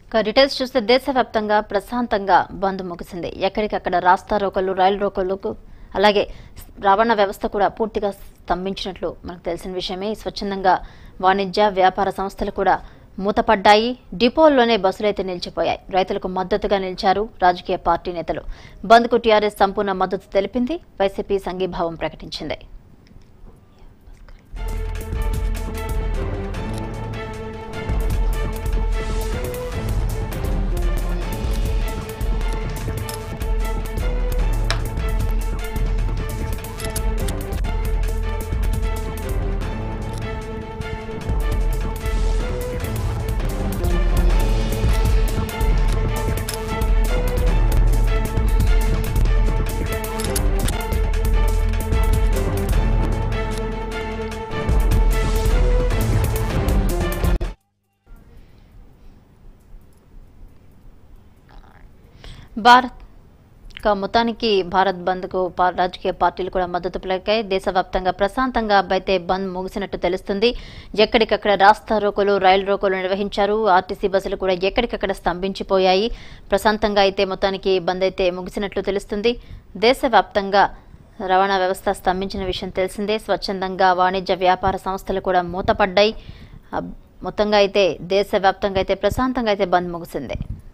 ఇక డీటెయిల్స్ చూస్తే దేశవ్యాప్తంగా ప్రశాంతంగా బంద్ ముగిసింది ఎక్కడికక్కడ రాస్తా రోకలు రైలు రోకలకు అలాగే రవాణా వ్యవస్థ కూడా పూర్తిగా స్తంభించినట్లు మనకు తెలిసిన విషయమే స్వచ్ఛందంగా వాణిజ్య వ్యాపార సంస్థలు కూడా మూతపడ్డాయి డిపోల్లోనే బస్సులైతే నిలిచిపోయాయి రైతులకు మద్దతుగా నిలిచారు రాజకీయ పార్టీ నేతలు బంద్కు టీఆర్ఎస్ సంపూర్ణ మద్దతు తెలిపింది వైసీపీ సంఘీభావం ప్రకటించింది భారత్ ఇక మొత్తానికి భారత్ బంద్కు పా- రాజకీయ పార్టీలు కూడా మద్దతు పలికాయి దేశవ్యాప్తంగా ప్రశాంతంగా అయితే బంద్ ముగిసినట్టు తెలుస్తుంది ఎక్కడికక్కడ రాస్తా రోకోలు రైలు రోకోలు నిర్వహించారు ఆర్టీసీ బస్సులు కూడా ఎక్కడికక్కడ స్తంభించిపోయాయి ప్రశాంతంగా అయితే మొత్తానికి బంద్ అయితే ముగిసినట్లు తెలుస్తుంది దేశవ్యాప్తంగా రవాణా వ్యవస్థ స్తంభించిన విషయం తెలిసిందే స్వచ్ఛందంగా వాణిజ్య వ్యాపార సంస్థలు కూడా మూతపడ్డాయి ఆ, మొత్తంగా అయితే దేశవ్యాప్తంగా అయితే ప్రశాంతంగా అయితే బంద్ ముగిసింది